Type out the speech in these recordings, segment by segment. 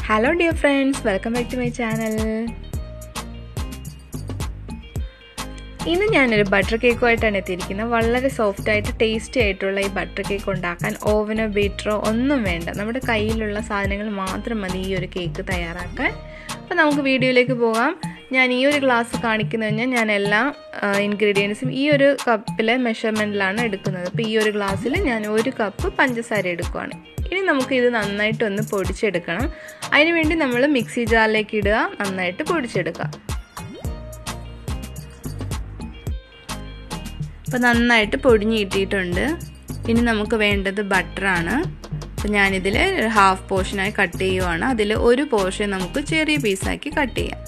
hello dear friends welcome back to my channel ഇന്ന് ഞാനൊരു butter കേക്കുമായിട്ടാണ് എത്തിയിരിക്കുന്നത് വളരെ സോഫ്റ്റ് ആയിട്ട് ടേസ്റ്റി ആയിട്ടുള്ള ഈ ബട്ടർ കേക്ക് ഉണ്ടാക്കാൻ ഓവനോ ബീറ്ററോ ഒന്നും വേണ്ട നമ്മുടെ കയ്യിലുള്ള സാധനങ്ങൾ മാത്രം മതി ഈ ഒരു കേക്ക് തയ്യാറാക്കാൻ അപ്പോൾ നമുക്ക് വീഡിയോയിലേക്ക് പോകാം ഞാൻ ഈ ഒരു ഗ്ലാസ് കാണിക്കുന്നു കഴിഞ്ഞാൽ ഞാൻ എല്ലാ ഇൻഗ്രീഡിയൻസും ഈ ഒരു കപ്പിലെ മെഷർമെൻറ്റിലാണ് എടുക്കുന്നത് അപ്പോൾ ഈ ഒരു ഗ്ലാസ്സിൽ ഞാൻ ഒരു കപ്പ് പഞ്ചസാര എടുക്കുകയാണ് ഇനി നമുക്ക് ഇത് നന്നായിട്ടൊന്ന് പൊടിച്ചെടുക്കണം അതിനുവേണ്ടി നമ്മൾ മിക്സി ജാറിലേക്ക് ഇടുക നന്നായിട്ട് പൊടിച്ചെടുക്കുക അപ്പോൾ നന്നായിട്ട് പൊടിഞ്ഞ് കിട്ടിയിട്ടുണ്ട് ഇനി നമുക്ക് വേണ്ടത് ബട്ടറാണ് അപ്പോൾ ഞാനിതിൽ ഹാഫ് പോർഷനായി കട്ട് ചെയ്യുവാണ് അതിൽ ഒരു പോർഷൻ നമുക്ക് ചെറിയ പീസാക്കി കട്ട് ചെയ്യാം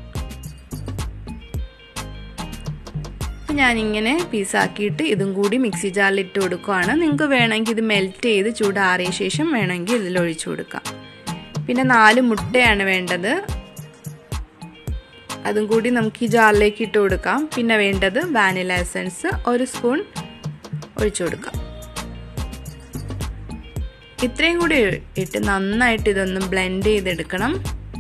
അപ്പോൾ ഞാനിങ്ങനെ പീസാക്കിയിട്ട് ഇതും കൂടി മിക്സി ജാറിൽ ഇട്ട് കൊടുക്കുകയാണ് നിങ്ങൾക്ക് വേണമെങ്കിൽ ഇത് മെൽറ്റ് ചെയ്ത് ചൂടാറിയ ശേഷം വേണമെങ്കിൽ ഇതിൽ ഒഴിച്ചു കൊടുക്കാം പിന്നെ നാല് മുട്ടയാണ് വേണ്ടത് അതും കൂടി നമുക്ക് ഈ ജാറിലേക്ക് ഇട്ട് കൊടുക്കാം പിന്നെ വേണ്ടത് വാനില എസൻസ് ഒരു സ്പൂൺ ഒഴിച്ചു കൊടുക്കാം ഇത്രയും കൂടി ഇട്ട് നന്നായിട്ട് ഇതൊന്ന് ബ്ലെൻഡ് ചെയ്തെടുക്കണം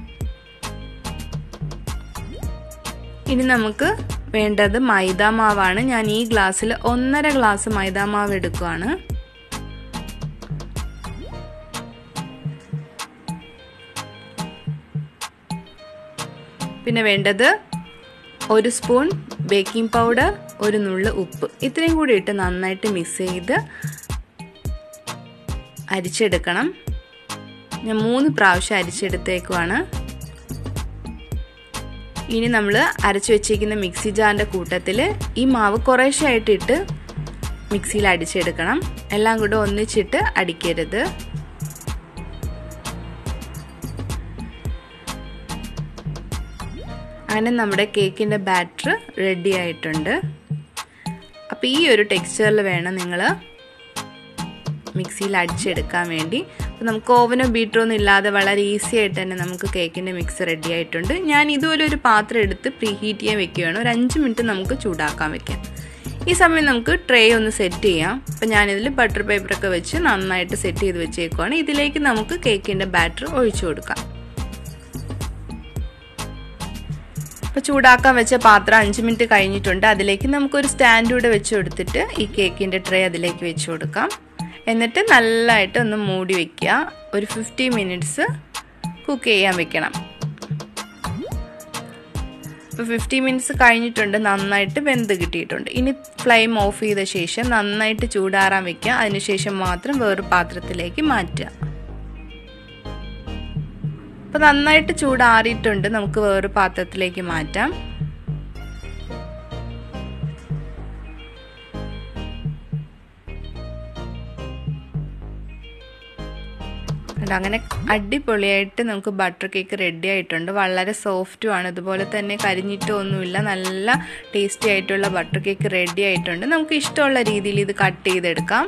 ഇനി നമുക്ക് വേണ്ടത് മൈദ മാവാണ് ഞാൻ ഈ ഗ്ലാസ്സിൽ ഒന്നര ഗ്ലാസ് മൈദ മാവ് എടുക്കുകയാണ് പിന്നെ വേണ്ടത് ഒരു സ്പൂൺ ബേക്കിംഗ് പൗഡർ ഒരു നുള്ള് ഉപ്പ് ഇത്രയും കൂടി ഇട്ട് നന്നായിട്ട് മിക്സ് ചെയ്ത് അരിച്ചെടുക്കണം ഞാൻ മൂന്ന് പ്രാവശ്യം അരിച്ചെടുത്തേക്കുവാണ് ഇനി നമ്മൾ അരച്ചു വെച്ചിരിക്കുന്ന മിക്സി ജാറിൻ്റെ കൂട്ടത്തിൽ ഈ മാവ് കുറേശ്ശായിട്ട് ഇട്ട് മിക്സിയിൽ അടിച്ചെടുക്കണം എല്ലാം കൂടെ ഒന്നിച്ചിട്ട് അടിക്കരുത് അങ്ങനെ നമ്മുടെ കേക്കിൻ്റെ ബാറ്റർ റെഡി ആയിട്ടുണ്ട് അപ്പോൾ ഈ ഒരു ടെക്സ്ചറിൽ വേണം നിങ്ങൾ മിക്സിയിൽ അടിച്ചെടുക്കാൻ വേണ്ടി അപ്പോൾ നമുക്ക് ഓവനോ ബീറ്ററോ ഒന്നും ഇല്ലാതെ വളരെ ഈസി ആയിട്ട് തന്നെ നമുക്ക് കേക്കിൻ്റെ മിക്സ് റെഡി ആയിട്ടുണ്ട് ഞാൻ ഇതുപോലെ ഒരു പാത്രം എടുത്ത് പ്രീ ഹീറ്റ് ചെയ്യാൻ വെക്കുകയാണ് ഒരു അഞ്ച് മിനിറ്റ് നമുക്ക് ചൂടാക്കാൻ വെക്കാം ഈ സമയം നമുക്ക് ട്രേ ഒന്ന് സെറ്റ് ചെയ്യാം അപ്പോൾ ഞാനിതിൽ ബട്ടർ പേപ്പറൊക്കെ വെച്ച് നന്നായിട്ട് സെറ്റ് ചെയ്ത് വെച്ചേക്കുവാണ് ഇതിലേക്ക് നമുക്ക് കേക്കിൻ്റെ ബാറ്റർ ഒഴിച്ചു കൊടുക്കാം അപ്പോൾ ചൂടാക്കാൻ വെച്ച പാത്രം അഞ്ച് മിനിറ്റ് കഴിഞ്ഞിട്ടുണ്ട് അതിലേക്ക് നമുക്കൊരു സ്റ്റാൻഡ് കൂടെ വെച്ച് കൊടുത്തിട്ട് ഈ കേക്കിൻ്റെ ട്രേ അതിലേക്ക് വെച്ച് കൊടുക്കാം എന്നിട്ട് നല്ലതായിട്ട് ഒന്ന് മൂടി വയ്ക്കുക ഒരു ഫിഫ്റ്റി മിനിറ്റ്സ് കുക്ക് ചെയ്യാൻ വെക്കണം ഇപ്പോൾ ഫിഫ്റ്റി മിനിറ്റ്സ് കഴിഞ്ഞിട്ടുണ്ട് നന്നായിട്ട് വെന്ത് കിട്ടിയിട്ടുണ്ട് ഇനി ഫ്ലെയിം ഓഫ് ചെയ്ത ശേഷം നന്നായിട്ട് ചൂടാറാൻ വെക്കുക അതിനുശേഷം മാത്രം വേറൊരു പാത്രത്തിലേക്ക് മാറ്റുക അപ്പോൾ നന്നായിട്ട് ചൂടാറിയിട്ടുണ്ട് നമുക്ക് വേറൊരു പാത്രത്തിലേക്ക് മാറ്റാം അങ്ങനെ അടിപൊളിയായിട്ട് നമുക്ക് ബട്ടർ കേക്ക് റെഡി ആയിട്ടുണ്ട് വളരെ സോഫ്റ്റുമാണ് ഇതുപോലെ തന്നെ കരിഞ്ഞിട്ടോ ഒന്നുമില്ല നല്ല ടേസ്റ്റി ആയിട്ടുള്ള ബട്ടർ കേക്ക് റെഡി ആയിട്ടുണ്ട് നമുക്ക് ഇഷ്ടമുള്ള രീതിയിൽ ഇത് കട്ട് ചെയ്തെടുക്കാം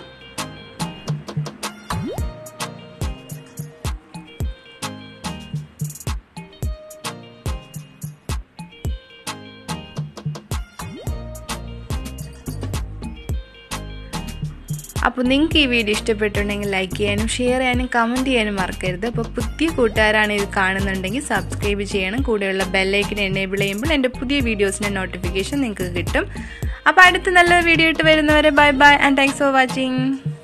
അപ്പോൾ നിങ്ങൾക്ക് ഈ വീഡിയോ ഇഷ്ടപ്പെട്ടുണ്ടെങ്കിൽ ലൈക്ക് ചെയ്യാനും ഷെയർ ചെയ്യാനും കമൻറ്റ് ചെയ്യാനും മറക്കരുത് അപ്പോൾ പുതിയ കൂട്ടുകാരാണ് ഇത് കാണുന്നുണ്ടെങ്കിൽ സബ്സ്ക്രൈബ് ചെയ്യണം കൂടെയുള്ള ബെല്ലൈക്കിനെ എനേബിൾ ചെയ്യുമ്പോൾ എൻ്റെ പുതിയ വീഡിയോസിൻ്റെ നോട്ടിഫിക്കേഷൻ നിങ്ങൾക്ക് കിട്ടും അപ്പോൾ അടുത്ത നല്ല വീഡിയോ ഇട്ട് വരുന്നവരെ bye bye and thanks for watching